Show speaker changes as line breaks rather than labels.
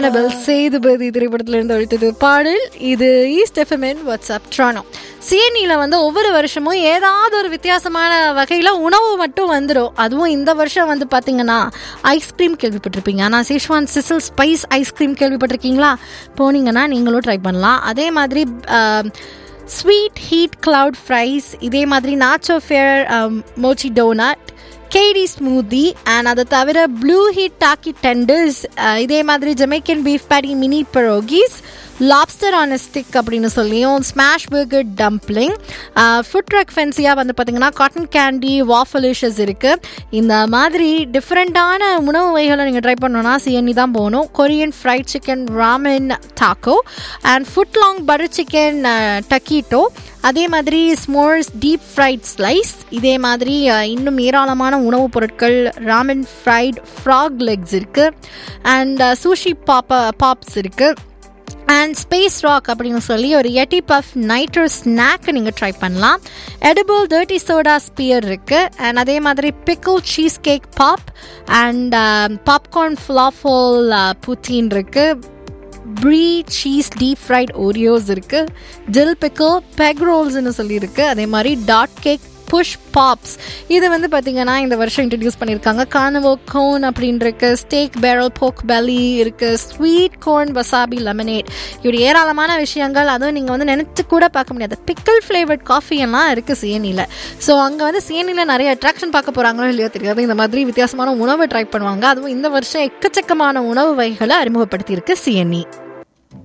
Annabelle Sethupathi திரைப்படத்துல இருந்து ஒழித்தது பாடல் இது ஈஸ்ட் எஃப்எம்என் வாட்ஸ்அப் ட்ரானோ சிஎன்இல வந்து ஒவ்வொரு வருஷமும் ஏதாவது ஒரு வித்தியாசமான வகையில் உணவு மட்டும் வந்துடும் அதுவும் இந்த வருஷம் வந்து பார்த்தீங்கன்னா ஐஸ்கிரீம் கேள்விப்பட்டிருப்பீங்க ஆனால் சேஷ்வான் சிசில் ஸ்பைஸ் ஐஸ்கிரீம் கேள்விப்பட்டிருக்கீங்களா போனீங்கன்னா நீங்களும் ட்ரை பண்ணலாம் அதே மாதிரி ஸ்வீட் ஹீட் கிளவுட் ஃப்ரைஸ் இதே மாதிரி நாச்சோ ஃபேர் மோச்சி டோனட் கேடி ஸ்மூதி அண்ட் அதை தவிர ப்ளூ ஹீட் டாக்கி டெண்டர்ஸ் இதே மாதிரி ஜமைக்கன் பீஃப் பேடி மினி பரோகிஸ் லாப்ஸ்டர் ஆன் ஸ்டிக் அப்படின்னு சொல்லியும் smash burger dumpling food truck ஃபென்சியாக வந்து பார்த்தீங்கன்னா காட்டன் கேண்டி வாஃபலிஷஸ் இருக்குது இந்த மாதிரி டிஃப்ரெண்ட்டான உணவு வகைகளை நீங்கள் ட்ரை பண்ணணும்னா சிஎன்இ தான் போகணும் Korean fried chicken ramen taco and foot long butter chicken taquito அதே மாதிரி ஸ்மோர்ஸ் டீப் ஃப்ரைட் ஸ்லைஸ் இதே மாதிரி இன்னும் ஏராளமான உணவுப் பொருட்கள் ராமன் ஃப்ரைட் ஃப்ராக் லெக்ஸ் இருக்குது அண்ட் சூஷி பாப்பா பாப்ஸ் இருக்குது அண்ட் ஸ்பேஸ் ராக் அப்படின்னு சொல்லி ஒரு எட்டி பஃப் நைட்ரோ ஸ்நாக் நீங்கள் ட்ரை பண்ணலாம் எடிபிள் டர்ட்டி சோடா ஸ்பியர் இருக்குது அண்ட் அதே மாதிரி pickle cheese cake pop and popcorn falafel poutine இருக்குது brie cheese deep fried Oreos இருக்குது டில் பிக்கிள் பெக் ரோல்ஸ்னு சொல்லியிருக்கு அதே மாதிரி டாட் கேக் புஷ் பாப்ஸ் இது வந்து பார்த்தீங்கன்னா இந்த வருஷம் இன்ட்ரடியூஸ் பண்ணியிருக்காங்க கார்னவோ கோன் அப்படின்னு இருக்கு ஸ்டேக் பேரல் போக் பெலி இருக்கு ஸ்வீட் கோன் வசாபி லெமனேட் இப்படி ஏராளமான விஷயங்கள் அதுவும் நீங்கள் வந்து நினச்சி கூட பார்க்க முடியாது பிக்கிள் ஃப்ளேவர்ட் காஃபி எல்லாம் இருக்குது சிஎனியில் ஸோ அங்கே வந்து சிஎனியில் நிறைய அட்ராக்ஷன் பார்க்க போகிறாங்களோ இல்லையோ தெரியாது இந்த மாதிரி வித்தியாசமான உணவை ட்ரை பண்ணுவாங்க அதுவும் இந்த வருஷம் எக்கச்சக்கமான உணவு வகைகளை அறிமுகப்படுத்தியிருக்கு சிஎன்இ